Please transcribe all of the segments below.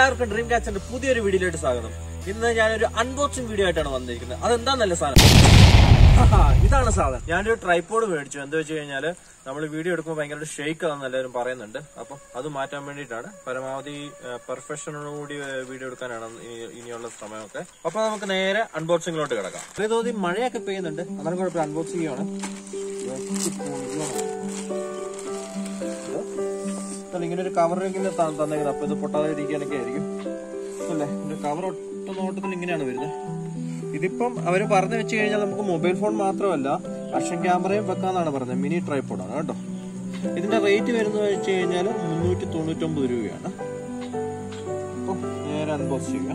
എല്ലാവർക്കും ഡ്രീം ക്യാച്ചറിന്റെ പുതിയൊരു വീഡിയോയിലോട്ട് സ്വാഗതം ഇന്ന് ഞാനൊരു അൺബോക്സിംഗ് വീഡിയോ ആയിട്ടാണ് വന്നിരിക്കുന്നത് അതെന്താന്നല്ല സാധനം ആഹാ, ഇതാണ് സാധനം ഞാനൊരു ട്രൈപ്പോഡ് മേടിച്ചു എന്താ വെച്ച് കഴിഞ്ഞാല് നമ്മൾ വീഡിയോ എടുക്കുമ്പോൾ ഭയങ്കര ഷെയ്ക്ക് ആണെന്ന് എല്ലാവരും പറയുന്നുണ്ട് അപ്പം അത് മാറ്റാൻ വേണ്ടിയിട്ടാണ് പരമാവധി പെർഫെക്ഷനോടുകൂടി വീഡിയോ എടുക്കാനാണ് ഈ- ഇനിയുള്ള ശ്രമമൊക്കെ അപ്പൊ നമുക്ക് നേരെ അൺബോക്സിംഗിലോട്ട് കിടക്കാം ചെറിയ തോതിൽ മഴയൊക്കെ പെയ്യുന്നുണ്ട് അതാണ് കുഴപ്പമില്ല അൺബോക്സ് ചെയ്യുകയാണ് ഇതല്ല, ഇങ്ങനെ ഒരു കവറിങ്ങനെ തന്നേക്കുന്നത് അപ്പൊ ഇത് പൊട്ടാതെ ഇരിക്കാനൊക്കെ ആയിരിക്കും അല്ലേ ഇതിന്റെ കവർ ഒട്ട നോട്ടത്തിൽ ഇങ്ങനെയാണ് വരുന്നത് ഇതിപ്പം അവര് പറഞ്ഞു വെച്ച് കഴിഞ്ഞാൽ നമുക്ക് മൊബൈൽ ഫോൺ മാത്രമല്ല ആക്ഷൻ ക്യാമറയും വെക്കാന്നാണ് പറഞ്ഞത് മിനി ട്രൈപ്പോഡാണ് കേട്ടോ ഇതിന്റെ റേറ്റ് വരുന്നത് വെച്ച് കഴിഞ്ഞാൽ മുന്നൂറ്റി തൊണ്ണൂറ്റൊമ്പത് രൂപയാണ് അപ്പം നേരെ അൺബോക്സ് ചെയ്യാം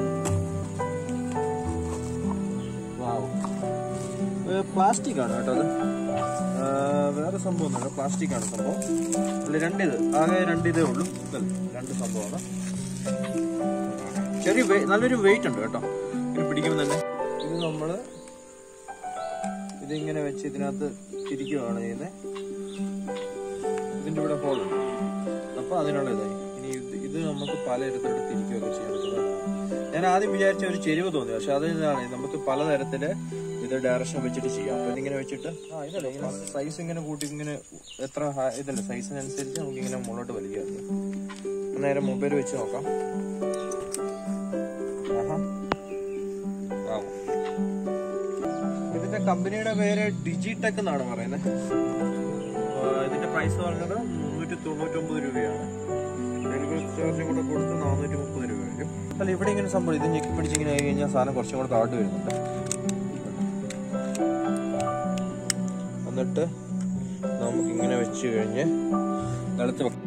പ്ലാസ്റ്റിക് ആണ് കേട്ടോ അത് ആ, വേറെ സംഭവം ഒന്നുമില്ല പ്ലാസ്റ്റിക് ആണ് സംഭവം അല്ല രണ്ടിത് ആകെ രണ്ടിതേ ഉള്ളൂ ഇതല്ല രണ്ട് സംഭവമാണ് ചെറിയ വെ- നല്ലൊരു വെയിറ്റ് ഉണ്ട് കേട്ടോ ഇത് പിടിക്കുമ്പോൾ തന്നെ ഇത് നമ്മള് ഇതിങ്ങനെ വെച്ച് ഇതിനകത്ത് തിരിക്കുകയാണ് ചെയ്യുന്നത് ഇതിന്റെ ഇവിടെ ഹോൾ ഉണ്ട് അപ്പൊ അതിനുള്ള ഇതായി ഇനി ഇത് ഇത് നമുക്ക് പലതരത്തിലോട്ട് തിരിക്കുകയൊക്കെ ചെയ്യാൻ പറ്റുന്നതാണ് ഞാൻ ആദ്യം വിചാരിച്ച ഒരു ചെരിവ് തോന്നി പക്ഷെ അത് ഇതാണ് നമുക്ക് പലതരത്തില് ഇത് ഡയറക്ഷൻ വെച്ചിട്ട് ചെയ്യാം അപ്പൊ ഇതിങ്ങനെ വെച്ചിട്ട് ആ ഇതല്ലേ ഇങ്ങനെ സൈസ് ഇങ്ങനെ കൂട്ടി ഇങ്ങനെ എത്ര ഹ- ഇതല്ലേ സൈസിനനുസരിച്ച് നമുക്ക് ഇങ്ങനെ മുന്നോട്ട് വലിക്കാം നേരെ മൊബൈൽ വെച്ച് നോക്കാം ആഹാ. വാവ്. ഇതിന്റെ കമ്പനിയുടെ പേര് ഡിജിടെക് എന്നാണ് പറയുന്നത് ഇതിന്റെ പ്രൈസ് പറഞ്ഞത് മുന്നൂറ്റി തൊണ്ണൂറ്റൊമ്പത് രൂപയാണ് ഡെലിവറി ചാർജും കൂടെ കൊടുത്ത് നാനൂറ്റി മുപ്പത് രൂപ വരും അല്ല ഇവിടെ ഇങ്ങനെ സംഭവം ഇത് ഞെക്കി പിടിച്ച് ഇങ്ങനെ ആയി കഴിഞ്ഞാൽ സാധനം കുറച്ചും കൂടെ താഴ്ട്ട് വരുന്നുണ്ട് എന്നിട്ട് നമുക്ക് ഇങ്ങനെ വെച്ച് കഴിഞ്ഞ് നിലത്ത് വെക്കാം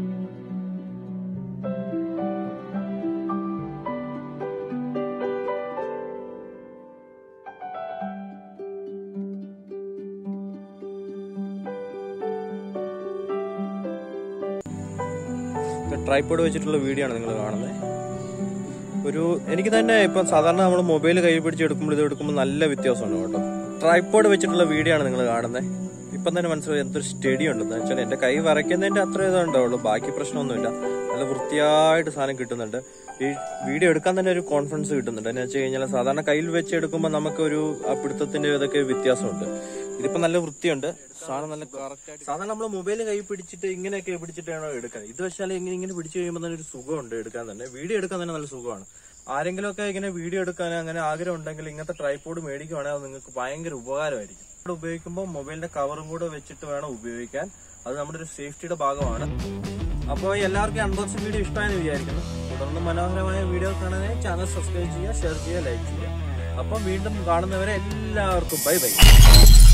ട്രൈപ്പോഡ് വെച്ചിട്ടുള്ള വീഡിയോ ആണ് നിങ്ങൾ കാണുന്നത് ഒരു എനിക്ക് തന്നെ ഇപ്പം സാധാരണ നമ്മൾ മൊബൈൽ കൈ പിടിച്ച് എടുക്കുമ്പോൾ ഇത് എടുക്കുമ്പോൾ നല്ല വ്യത്യാസമുണ്ട് കേട്ടോ ട്രൈപ്പോഡ് വെച്ചിട്ടുള്ള വീഡിയോ ആണ് നിങ്ങൾ കാണുന്നത് ഇപ്പം തന്നെ മനസ്സിലായി എന്തൊരു സ്റ്റഡി ഉണ്ടെന്ന് വെച്ചാൽ എൻ്റെ കൈ വരയ്ക്കുന്നതിൻ്റെ അത്ര ഇതേ ഉണ്ടാവുള്ളൂ ബാക്കി പ്രശ്നമൊന്നുമില്ല നല്ല വൃത്തിയായിട്ട് സാധനം കിട്ടുന്നുണ്ട് ഈ വീഡിയോ എടുക്കാൻ തന്നെ ഒരു കോൺഫിഡൻസ് കിട്ടുന്നുണ്ട് എന്ന് വെച്ച് കഴിഞ്ഞാൽ സാധാരണ കയ്യിൽ വെച്ച് എടുക്കുമ്പോൾ നമുക്കൊരു ആ പിടുത്തത്തിന്റെ ഇതൊക്കെ വ്യത്യാസമുണ്ട് ഇതിപ്പോ നല്ല വൃത്തിയുണ്ട് സാധനം നല്ല കറക്റ്റ് സാധാരണ നമ്മൾ മൊബൈൽ കൈ പിടിച്ചിട്ട് ഇങ്ങനെയൊക്കെ പിടിച്ചിട്ടാണോ എടുക്കാൻ ഇത് വെച്ചാൽ ഇങ്ങനെ ഇങ്ങനെ പിടിച്ചു കഴിയുമ്പോൾ തന്നെ ഒരു സുഖമുണ്ട് എടുക്കാൻ തന്നെ വീഡിയോ എടുക്കാൻ തന്നെ നല്ല സുഖമാണ് ആരെങ്കിലും ഒക്കെ ഇങ്ങനെ വീഡിയോ എടുക്കാൻ അങ്ങനെ ആഗ്രഹം ഉണ്ടെങ്കിൽ ഇങ്ങനത്തെ ട്രൈപ്പോഡ് മേടിക്കുവാണെങ്കിൽ അത് നിങ്ങൾക്ക് ഭയങ്കര ഉപകാരമായിരിക്കും ഇവിടെ ഉപയോഗിക്കുമ്പോൾ മൊബൈലിന്റെ കവറും കൂടെ വെച്ചിട്ട് വേണം ഉപയോഗിക്കാൻ അത് നമ്മുടെ ഒരു സേഫ്റ്റിയുടെ ഭാഗമാണ് അപ്പോൾ എല്ലാവർക്കും അൺബോക്സിംഗ് വീഡിയോ ഇഷ്ടമായെന്ന് വിചാരിക്കുന്നു തുടർന്ന് മനോഹരമായ വീഡിയോ കാണാനായി ചാനൽ സബ്സ്ക്രൈബ് ചെയ്യുക ഷെയർ ചെയ്യുക ലൈക്ക് ചെയ്യുക അപ്പം വീണ്ടും കാണുന്നവരെ എല്ലാവർക്കും ബൈ ബൈ